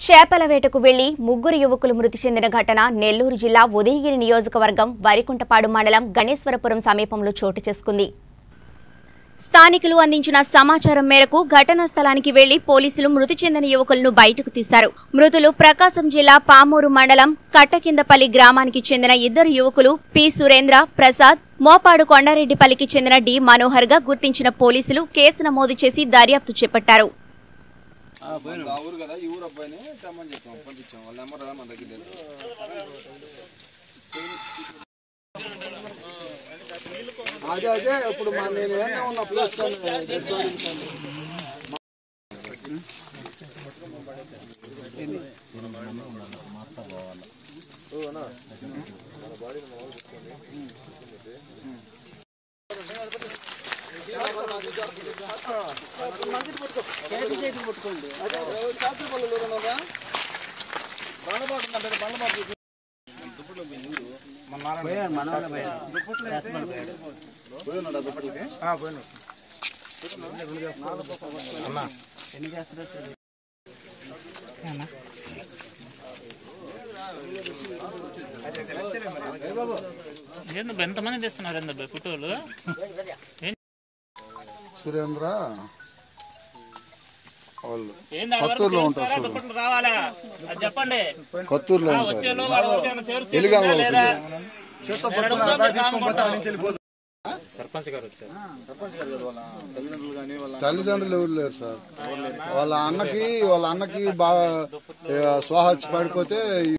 చేపల వేటకు వెళ్లి ముగ్గురు యువకులు మృతి చెందిన ఘటన నెల్లూరు జిల్లా ఉదయగిరి నియోజకవర్గం వరికుంటపాడు మండలం గణేశ్వరపురం సమీపంలో చోటు చేసుకుంది స్థానికులు అందించిన సమాచారం మేరకు ఘటనా స్థలానికి వెళ్లి పోలీసులు మృతి చెందిన యువకులను బయటకు తీశారు మృతులు ప్రకాశం జిల్లా పామూరు మండలం కట్టకిందపల్లి గ్రామానికి చెందిన ఇద్దరు యువకులు పి సురేంద్ర ప్రసాద్ మోపాడు కొండారెడ్డిపల్లికి చెందిన డి మనోహర్ గా గుర్తించిన పోలీసులు కేసు నమోదు చేసి దర్యాప్తు చేపట్టారు ఆ ఊరు కదా ఈ ఊరు అబ్బాయిని తెమ్మని చెప్పాం పంపించాం వాళ్ళ నెంబర్ రా మన దగ్గర లేదు అదే అదే ఇప్పుడు మా నేను ఏమైనా ఉన్న ప్లేస్ ఏందబ్బా ఎంతమంది తెస్తున్నారు ఏందబ్బా ఫోటోలు సురేంద్ర వాళ్ళు ఏంది ఆడ వరకు కొత్తూరులో ఉంటారు చేస్తారా? దుప్పట్లు రావాలా అది చెప్పండి కొత్తూరులో ఆ, ఉంటారు వచ్చేలో వాళ్ళు వచ్చేలో చేరుస్తూ ఎలిగాంలో లేదా? ఉంటుంది. సర్పంచ్ గారు వచ్చారు తల్లిదండ్రులు ఎవరు లేరు సార్ వాళ్ళ అన్నకి వాళ్ళ అన్నకి బాగా ఏ, స్వాహ వచ్చి పడిపోతే ఈ-